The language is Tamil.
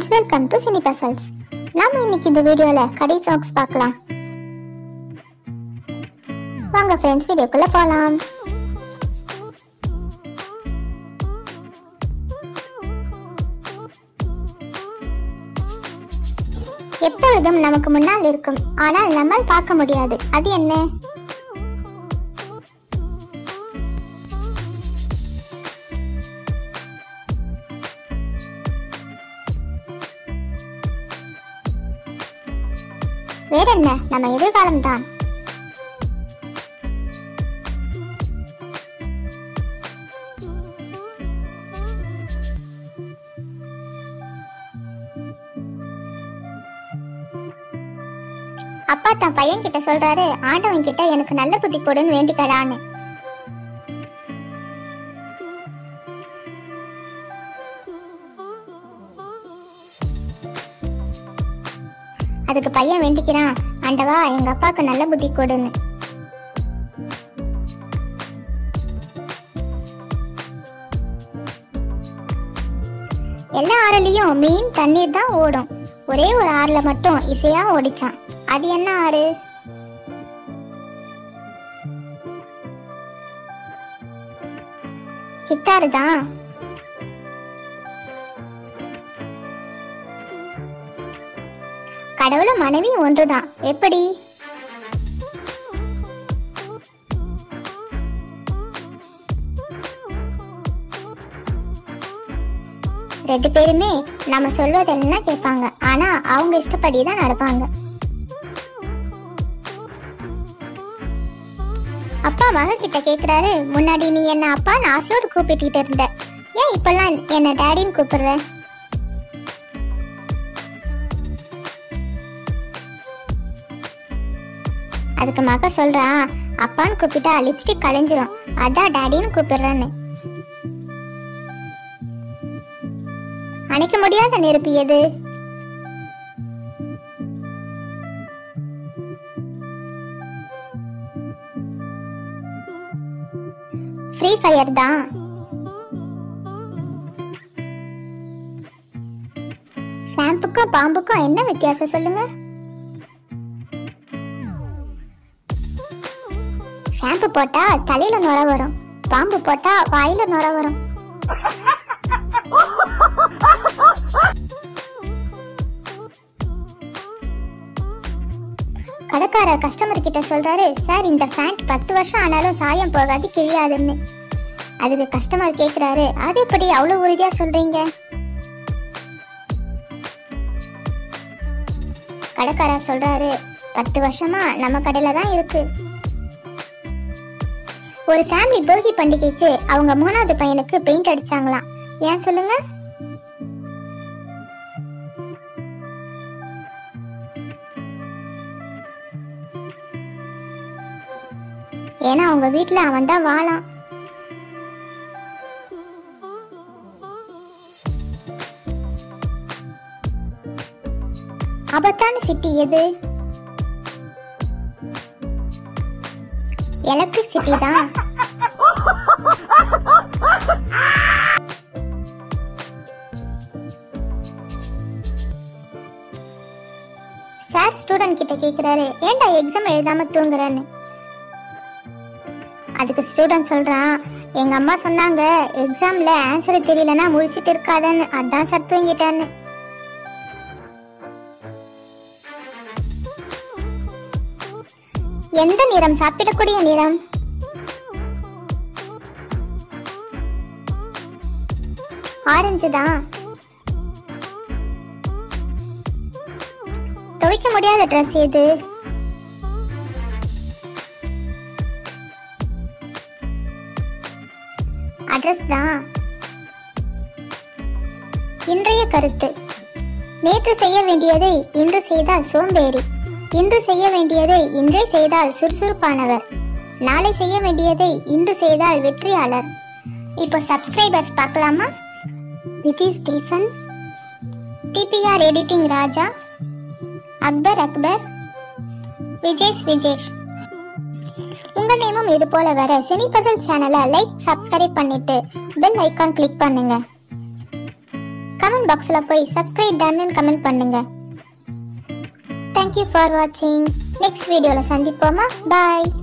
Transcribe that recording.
friends welcome to cine puzzles நாம இன்னைக்கு இந்த வீடியோல கடை சாங்ஸ் பார்க்கலாம் வாங்க ஃப்ரெண்ட்ஸ் வீடியோக்குள்ள போலாம் எப்பொழுதும் நமக்கு முன்னால் இருக்கும் ஆனால் நம்மால் பார்க்க முடியாது அது என்ன வேற என்ன நம்ம எதிர்காலம் தான் அப்பா தன் பையன் கிட்ட சொல்றாரு ஆண்டவன் கிட்ட எனக்கு நல்ல புத்தி கொடுன்னு வேண்டிக்கடான்னு அதுக்கு பையன் வேண்டிக்கிறான் ஆண்டவா எங்க அப்பாவுக்கு நல்ல புத்தி கொடுன்னு எல்லா ஆறுலயும் மெயின் தண்ணீர் தான் ஓடும் ஒரே ஒரு ஆறுல மட்டும் இசையா ஓடிச்சான் அது என்ன ஆறு கித்தாரு தான் கடவுளும் மனைவி ஒன்றுதான் எப்படி ரெண்டு பேருமே நம்ம சொல்வதெல்லாம் கேட்பாங்க ஆனா அவங்க இஷ்டப்படி தான் நடப்பாங்க அப்பா மக கிட்ட கேக்குறாரு முன்னாடி நீ என்ன அப்பான்னு ஆசையோடு கூப்பிட்டுக்கிட்டு இருந்த ஏன் இப்பெல்லாம் என்ன டேடின்னு கூப்பிடுற அதுக்கு மக சொல்றா அப்பான்னு கூப்பிட்டா லிப்ஸ்டிக் கலைஞ்சிரும் அதான் டேடின்னு கூப்பிடுறேன்னு அணைக்க முடியாத நெருப்பு எது ஃப்ரீ ஃபயர் தான் ஷாம்புக்கும் பாம்புக்கும் என்ன வித்தியாசம் சொல்லுங்க ஷாம்பு போட்டா தலையில நுர வரும் பாம்பு போட்டா வாயில நுர வரும் கடைக்காரர் கஸ்டமர் கிட்ட சொல்றாரு சார் இந்த பேண்ட் பத்து வருஷம் ஆனாலும் சாயம் போகாது கிழியாதுன்னு அதுக்கு கஸ்டமர் கேக்குறாரு அது எப்படி அவ்வளவு உறுதியா சொல்றீங்க கடைக்காரர் சொல்றாரு பத்து வருஷமா நம்ம கடையில தான் இருக்கு ஒரு ஃபேமிலி போகி பண்டிகைக்கு அவங்க மூணாவது பையனுக்கு பெயிண்ட் அடிச்சாங்களாம் ஏன் சொல்லுங்க ஏன்னா அவங்க வீட்ல அவன் தான் வாழாம் ஆபத்தான சிட்டி எது எலக்ட்ரிக் சிட்டி தான் சார் ஸ்டூடெண்ட் கிட்ட கேக்குறாரு ஏன்டா எக்ஸாம் எழுதாம தூங்குறன்னு அதுக்கு ஸ்டூடெண்ட் சொல்றான் எங்க அம்மா சொன்னாங்க எக்ஸாம்ல ஆன்சர் தெரியலனா முழிச்சிட்டு இருக்காதன்னு அதான் சார் தூங்கிட்டேன்னு எந்த நிறம் சாப்பிடக்கூடிய நிறம் ஆரஞ்சு தான் துவைக்க முடியாத ட்ரெஸ் எது அட்ரஸ் தான் இன்றைய கருத்து நேற்று செய்ய வேண்டியதை இன்று செய்தால் சோம்பேறி இன்று செய்ய வேண்டியதை இன்றே செய்தால் சுறுசுறுப்பானவர் நாளை செய்ய வேண்டியதை இன்று செய்தால் வெற்றியாளர் இப்போ சப்ஸ்கிரைபர்ஸ் பார்க்கலாமா Nidhi Stephen DPR editing Raja Akbar Akbar Vijesh Vijesh உங்க நேமும் இது போல வர சினி பசல் சேனலை லைக் சப்ஸ்கிரைப் பண்ணிட்டு பெல் ஐகான் கிளிக் பண்ணுங்க கமெண்ட் பாக்ஸில் போய் சப்ஸ்கிரைப் டன்னு கமெண்ட் பண்ணுங்க தேங்க்யூ ஃபார் வாட்சிங் நெக்ஸ்ட் வீடியோவில் சந்திப்போமா பாய்